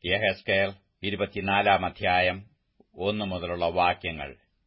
യഹസ്കേൽ ഇരുപത്തിനാലാം അധ്യായം ഒന്നു മുതലുള്ള വാക്യങ്ങൾ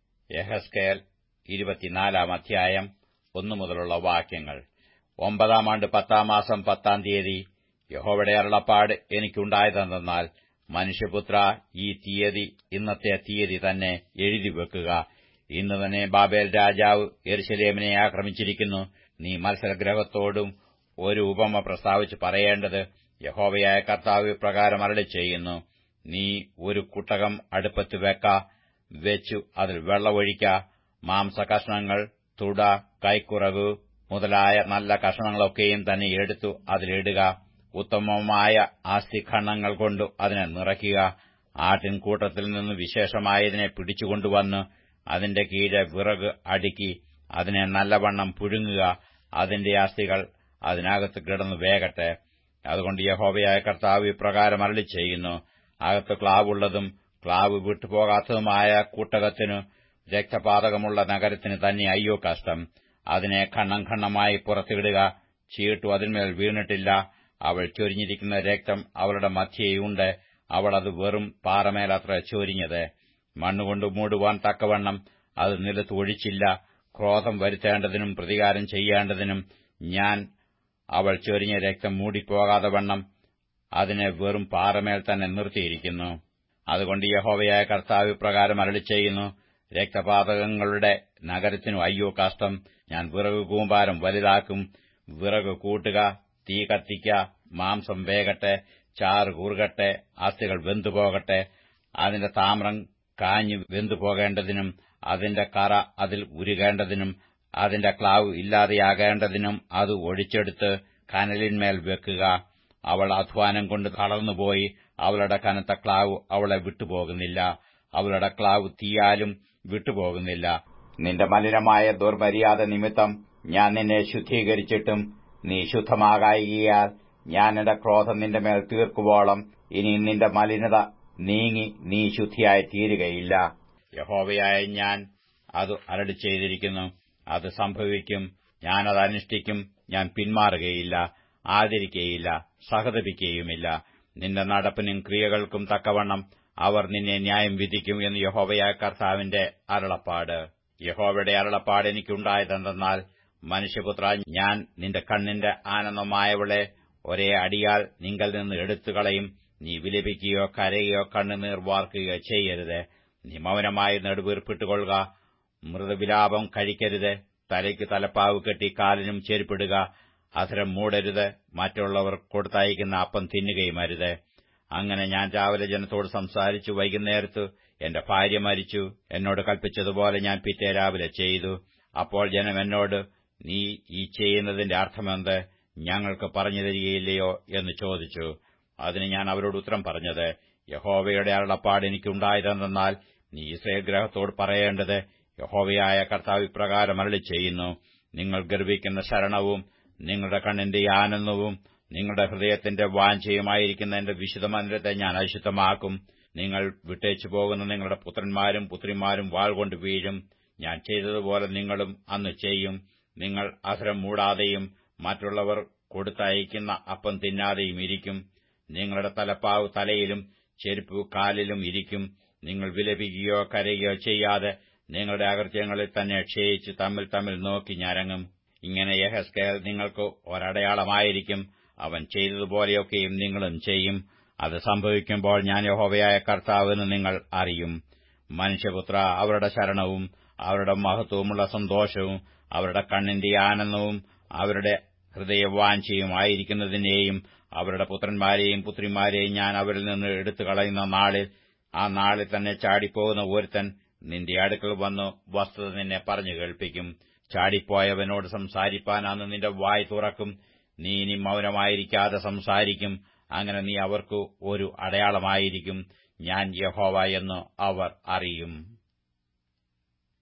യഹസ്കേൽ ഇരുപത്തിനാലാം അധ്യായം ഒന്നു മുതലുള്ള വാക്യങ്ങൾ ഒമ്പതാം ആണ്ട് പത്താം മാസം പത്താം തീയതി യഹോവയുടെ അരുളപ്പാട് എനിക്കുണ്ടായതെന്നാൽ മനുഷ്യപുത്ര ഈ തീയതി ഇന്നത്തെ തീയതി തന്നെ എഴുതി വെക്കുക ഇന്ന് തന്നെ ബാബേൽ രാജാവ് എരുശലേമിനെ ആക്രമിച്ചിരിക്കുന്നു നീ മത്സരഗ്രഹത്തോടും ഒരു ഉപമ പ്രസ്താവിച്ച് പറയേണ്ടത് യഹോവയായ കർത്താവ് പ്രകാരം അരളി ചെയ്യുന്നു നീ ഒരു കുട്ടകം അടുപ്പത്ത് വെക്ക വെച്ചു അതിൽ വെള്ളമൊഴിക്ക മാംസകഷ്ണങ്ങൾ തുട കൈക്കുറകു മുതലായ നല്ല കഷണങ്ങളൊക്കെയും തന്നെ എടുത്തു അതിലിടുക ഉത്തമമായ ആസ്തിഖണ്ഡങ്ങൾ കൊണ്ട് അതിനെ നിറയ്ക്കുക ആട്ടിൻകൂട്ടത്തിൽ നിന്ന് വിശേഷമായതിനെ പിടിച്ചുകൊണ്ടുവന്ന് അതിന്റെ കീഴെ വിറക് അടുക്കി അതിനെ നല്ലവണ്ണം പുഴുങ്ങുക അതിന്റെ അസ്ഥികൾ അതിനകത്ത് കിടന്നു വേകട്ടെ അതുകൊണ്ട് യഹോവയായ കർത്താവ് ഇപ്രകാരം അരളി ചെയ്യുന്നു അകത്ത് ക്ലാവുള്ളതും ക്ലാവ് വിട്ടുപോകാത്തതുമായ കൂട്ടകത്തിനു രക്തപാതകമുള്ള നഗരത്തിന് തന്നെ അയ്യോ കഷ്ടം അതിനെ ഖണ്ണം ഖണ്ണമായി പുറത്തിടുക ചീട്ടു അതിന്മേൽ വീണിട്ടില്ല അവൾ ചൊരിഞ്ഞിരിക്കുന്ന രക്തം അവളുടെ മധ്യയുണ്ട് അവൾ അത് വെറും പാറമേലത്ര ചൊരിഞ്ഞത് മണ്ണുകൊണ്ട് മൂടുവാൻ തക്കവണ്ണം അത് നിലത്ത് ഒഴിച്ചില്ല ക്രോധം വരുത്തേണ്ടതിനും പ്രതികാരം ചെയ്യേണ്ടതിനും ഞാൻ അവൾ ചൊരിഞ്ഞ രക്തം മൂടിപ്പോകാതെ വണ്ണം അതിനെ വെറും പാറമേൽ തന്നെ നിർത്തിയിരിക്കുന്നു അതുകൊണ്ട് യഹോവയായ കർത്താവ് പ്രകാരം അരളി ചെയ്യുന്നു രക്തപാതകങ്ങളുടെ നഗരത്തിനു അയ്യോ കഷ്ടം ഞാൻ വിറക് കൂമ്പാരം വലുതാക്കും വിറക് കൂട്ടുക തീ കത്തിക്ക മാംസം വേകട്ടെ ചാറ് കൂറുകട്ടെ അസ്ഥികൾ വെന്തുപോകട്ടെ അതിന്റെ താമ്രം കാഞ്ഞു വെന്തുപോകേണ്ടതിനും അതിന്റെ കറ അതിൽ ഉരുകേണ്ടതിനും അതിന്റെ ക്ലാവ് ഇല്ലാതെയാകേണ്ടതിനും അത് ഒഴിച്ചെടുത്ത് കനലിന്മേൽ വെക്കുക അവൾ അധ്വാനം കൊണ്ട് തളർന്നുപോയി അവളുടെ കനത്ത ക്ലാവ് അവളെ വിട്ടുപോകുന്നില്ല അവളുടെ ക്ലാവ് തീയാലും വിട്ടുപോകുന്നില്ല നിന്റെ മലിനമായ ദുർമര്യാദ നിമിത്തം ഞാൻ നിന്നെ ശുദ്ധീകരിച്ചിട്ടും നീ ശുദ്ധമാകായികയാൽ ഞാൻ എന്റെ ക്രോധം നിന്റെ മേൽ തീർക്കുവോളം ഇനി നിന്റെ മലിനത നീങ്ങി നീ ശുദ്ധിയായി തീരുകയില്ല യഹോവയായ ഞാൻ അത് അരടി ചെയ്തിരിക്കുന്നു അത് സംഭവിക്കും ഞാനത് അനുഷ്ഠിക്കും ഞാൻ പിന്മാറുകയില്ല ആദരിക്കുകയില്ല സഹതപിക്കുകയുമില്ല നിന്റെ നടപ്പിനും ക്രിയകൾക്കും തക്കവണ്ണം അവർ നിന്നെ ന്യായം വിധിക്കും എന്ന് യഹോവയായ കർത്താവിന്റെ അരുളപ്പാട് യഹോവയുടെ അരുളപ്പാട് എനിക്കുണ്ടായതെന്തെന്നാൽ മനുഷ്യപുത്ര ഞാൻ നിന്റെ കണ്ണിന്റെ ആനന്ദമായവളെ ഒരേ അടിയാൽ നിങ്കൽ നിന്ന് എടുത്തുകളയും നീ വിലപിക്കുകയോ കരയുകയോ കണ്ണുനീർ വാർക്കുകയോ ചെയ്യരുത് നീ മൗനമായി നെടുവീർപ്പിട്ടുകൊള്ളുക മൃദുവിലാപം കഴിക്കരുത് തലയ്ക്ക് തലപ്പാവ് കെട്ടി കാലിനും ചെരുപ്പിടുക അധരം മൂടരുത് മറ്റുള്ളവർ കൊടുത്തയക്കുന്ന അപ്പം തിന്നുകയും അരുത് അങ്ങനെ ഞാൻ രാവിലെ ജനത്തോട് സംസാരിച്ചു വൈകുന്നേരത്ത് എന്റെ ഭാര്യ മരിച്ചു എന്നോട് കൽപ്പിച്ചതുപോലെ ഞാൻ പിറ്റേ രാവിലെ ചെയ്തു അപ്പോൾ ജനം എന്നോട് നീ ഈ ചെയ്യുന്നതിന്റെ അർത്ഥമെന്ത് ഞങ്ങൾക്ക് പറഞ്ഞു തരികയില്ലയോ എന്ന് ചോദിച്ചു അതിന് ഞാൻ അവരോട് ഉത്തരം പറഞ്ഞത് യഹോവയുടെ അരുളപ്പാട് എനിക്കുണ്ടായതെന്നാൽ നീ ഇസ്രയേൽ ഗ്രഹത്തോട് പറയേണ്ടത് യഹോവയായ കർത്താവ് ഇപ്രകാരം അരളി ചെയ്യുന്നു നിങ്ങൾ ഗർഭിക്കുന്ന ശരണവും നിങ്ങളുടെ കണ്ണിന്റെ ആനന്ദവും നിങ്ങളുടെ ഹൃദയത്തിന്റെ വാഞ്ചയുമായിരിക്കുന്ന എന്റെ വിശുദ്ധ മന്ദിരത്തെ ഞാൻ അശുദ്ധമാക്കും നിങ്ങൾ വിട്ടേച്ചു പോകുന്ന നിങ്ങളുടെ പുത്രന്മാരും പുത്രിമാരും വാൾ കൊണ്ട് വീഴും ഞാൻ ചെയ്തതുപോലെ നിങ്ങളും അന്ന് ചെയ്യും നിങ്ങൾ അധരം മൂടാതെയും മറ്റുള്ളവർ കൊടുത്തയക്കുന്ന അപ്പം തിന്നാതെയും ഇരിക്കും നിങ്ങളുടെ തലപ്പാവ് തലയിലും ചെരുപ്പ് കാലിലും ഇരിക്കും നിങ്ങൾ വിലപിക്കുകയോ കരയുകയോ ചെയ്യാതെ നിങ്ങളുടെ അകൃത്യങ്ങളിൽ തന്നെ ക്ഷയിച്ച് തമ്മിൽ തമ്മിൽ നോക്കി ഞരങ്ങും ഇങ്ങനെ യഹസ്കേൽ നിങ്ങൾക്ക് ഒരടയാളമായിരിക്കും അവൻ ചെയ്തതുപോലെയൊക്കെയും നിങ്ങളും ചെയ്യും അത് സംഭവിക്കുമ്പോൾ ഞാൻ യഹോവയായ കർത്താവെന്ന് നിങ്ങൾ അറിയും മനുഷ്യപുത്ര അവരുടെ ശരണവും അവരുടെ മഹത്വമുള്ള സന്തോഷവും അവരുടെ കണ്ണിന്റെ ആനന്ദവും അവരുടെ ഹൃദയവാഞ്ചയും ആയിരിക്കുന്നതിനെയും അവരുടെ പുത്രന്മാരെയും പുത്രിമാരെയും ഞാൻ അവരിൽ നിന്ന് എടുത്തു കളയുന്ന നാളിൽ ആ നാളിൽ തന്നെ ചാടിപ്പോകുന്ന ഒരുത്തൻ നിന്റെ അടുക്കൽ വന്നു വസ്തുത നിന്നെ പറഞ്ഞു കേൾപ്പിക്കും ചാടിപ്പോയവനോട് സംസാരിപ്പാനാന്ന് നിന്റെ വായ് തുറക്കും നീ ഇനി മൗനമായിരിക്കാതെ സംസാരിക്കും അങ്ങനെ നീ അവർക്ക് ഒരു അടയാളമായിരിക്കും ഞാൻ യഹോവ എന്ന് അവർ അറിയും